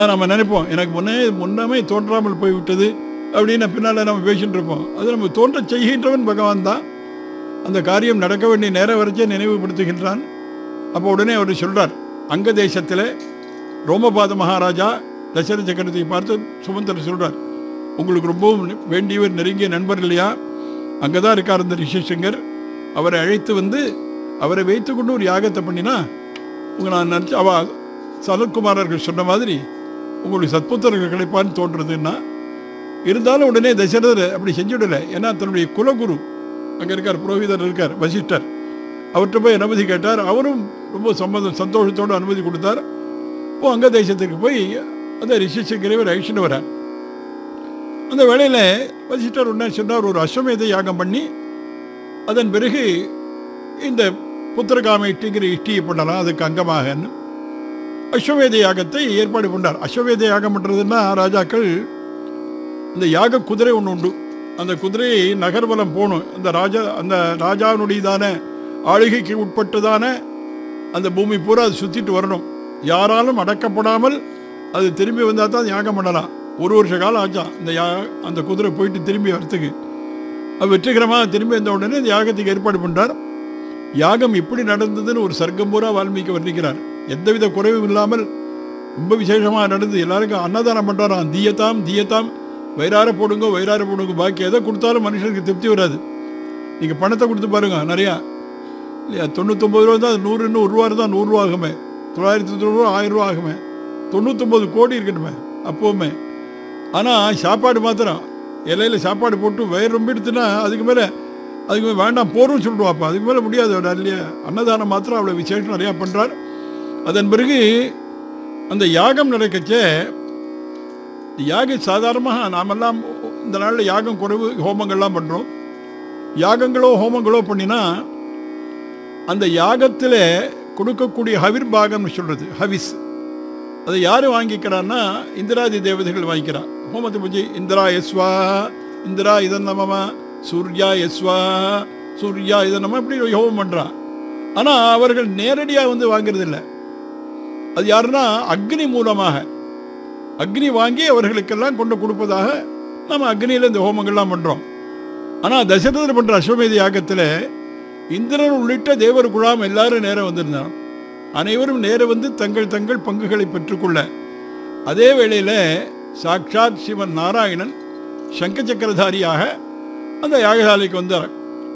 நம்ம நினைப்போம் எனக்கு முன்னே முன்னமே தோன்றாமல் போய்விட்டது அப்படின்னு பின்னால் நம்ம பேசிட்டு இருப்போம் அது நம்ம தோன்ற செய்கின்றவன் பகவான் தான் அந்த காரியம் நடக்க வேண்டிய நேரம் வரைச்சே நினைவுபடுத்துகின்றான் அப்போ உடனே அவர் சொல்றார் அங்க தேசத்தில் ரோமபாத மகாராஜா தசரத சக்கரத்தை பார்த்து சுமந்தர் சொல்றார் உங்களுக்கு ரொம்பவும் வேண்டியவர் நெருங்கிய நண்பர் இல்லையா அங்கே தான் இருக்கார் அந்த ரிஷிசங்கர் அவரை அழைத்து வந்து அவரை வைத்துக்கொண்டு ஒரு யாகத்தை பண்ணினா உங்க நான் நினச்சி அவ சனத்குமாரர்கள் சொன்ன மாதிரி உங்களுக்கு சத்புத்திரர்கள் கிடைப்பான்னு தோன்றதுன்னா இருந்தாலும் உடனே தசரதர் அப்படி செஞ்சுடலை ஏன்னா தன்னுடைய குலகுரு அங்கே இருக்கார் புரோகிதர் இருக்கார் வசிஷ்டர் அவர்கிட்ட போய் அனுமதி கேட்டார் அவரும் ரொம்ப சம்மதம் சந்தோஷத்தோடு அனுமதி கொடுத்தார் ஓ அங்க தேசத்துக்கு போய் அந்த ரிஷிசங்கரை ஒரு அழிச்சுட்டு வரார் அந்த வேளையில் வசிஷ்டர் உடனே சொன்னார் ஒரு அஸ்வமேத யாகம் பண்ணி அதன் பிறகு இந்த புத்திரகாம இஷ்டிங்கிற இஷ்டியை பண்ணலாம் அதுக்கு அங்கமாகன்னு அஸ்வமேத யாகத்தை ஏற்பாடு பண்ணார் அஸ்வமேத யாகம் பண்ணுறதுன்னா ராஜாக்கள் இந்த யாக குதிரை ஒன்று உண்டு அந்த குதிரையை நகர்வலம் போகணும் அந்த ராஜா அந்த ராஜாவினுடையதான ஆளுகைக்கு உட்பட்டதான அந்த பூமி பூரா அது சுற்றிட்டு வரணும் யாராலும் அடக்கப்படாமல் அது திரும்பி வந்தால் தான் யாகம் பண்ணலாம் ஒரு வருஷ காலம் ஆச்சான் இந்த யா அந்த குதிரை போயிட்டு திரும்பி வரத்துக்கு அது வெற்றிகரமாக திரும்பி வந்த உடனே இந்த யாகத்துக்கு ஏற்பாடு பண்ணார் யாகம் எப்படி நடந்ததுன்னு ஒரு சர்க்கம் பூரா வால்மீகி வர்ணிக்கிறார் எந்தவித குறைவும் இல்லாமல் ரொம்ப விசேஷமாக நடந்து எல்லாருக்கும் அன்னதானம் பண்ணுறாராம் தீயத்தாம் தீயத்தாம் வயிறார போடுங்க வயிறார போடுங்க பாக்கி எதை கொடுத்தாலும் மனுஷனுக்கு திருப்தி வராது நீங்கள் பணத்தை கொடுத்து பாருங்க நிறையா இல்லையா தொண்ணூத்தொம்பது ரூபா தான் அது நூறு இன்னும் ஒரு ரூபா தான் நூறுரூவா ஆகுமே தொள்ளாயிரத்தி தொண்ணூறு ரூபா ஆயிரம் ரூபா ஆகுமே தொண்ணூத்தொம்பது கோடி இருக்கணுமே அப்போவுமே ஆனால் சாப்பாடு மாத்திரம் இலையில சாப்பாடு போட்டு வயிறு ரொம்ப எடுத்துனா அதுக்கு மேலே அதுக்கு மேலே வேண்டாம் போரும் சொல்லிடுவாப்பா அதுக்கு மேலே முடியாது அவர் இல்லையா அன்னதானம் மாத்திரம் அவ்வளோ விசேஷம் நிறையா பண்ணுறார் அதன் பிறகு அந்த யாகம் நடக்கச்சே யாகம் சாதாரணமாக நாமெல்லாம் இந்த நாளில் யாகம் குறைவு ஹோமங்கள்லாம் பண்ணுறோம் யாகங்களோ ஹோமங்களோ பண்ணினா அந்த யாகத்தில் கொடுக்கக்கூடிய ஹவிர் பாகம்னு சொல்கிறது ஹவிஸ் அதை யார் வாங்கிக்கிறான்னா இந்திராதி தேவதைகள் வாங்கிக்கிறா ஹோமத்தை பூஜை இந்திரா யஸ்வா இந்திரா இதன் நமமா சூர்யா யஸ்வா சூர்யா இதன் நம்ம இப்படி ஹோமம் பண்ணுறா ஆனால் அவர்கள் நேரடியாக வந்து வாங்குறதில்ல அது யாருன்னா அக்னி மூலமாக அக்னி வாங்கி அவர்களுக்கெல்லாம் கொண்டு கொடுப்பதாக நம்ம அக்னியில் இந்த ஹோமங்கள்லாம் பண்ணுறோம் ஆனால் தசரதர் பண்ணுற அஸ்வமேத யாகத்தில் இந்திரன் உள்ளிட்ட தேவர் குழாம் எல்லாரும் நேரம் வந்திருந்தாங்க அனைவரும் நேர வந்து தங்கள் தங்கள் பங்குகளை பெற்றுக்கொள்ள அதே வேளையில் சாட்சாத் சிவன் நாராயணன் சங்க சக்கரதாரியாக அந்த யாகசாலைக்கு வந்தார்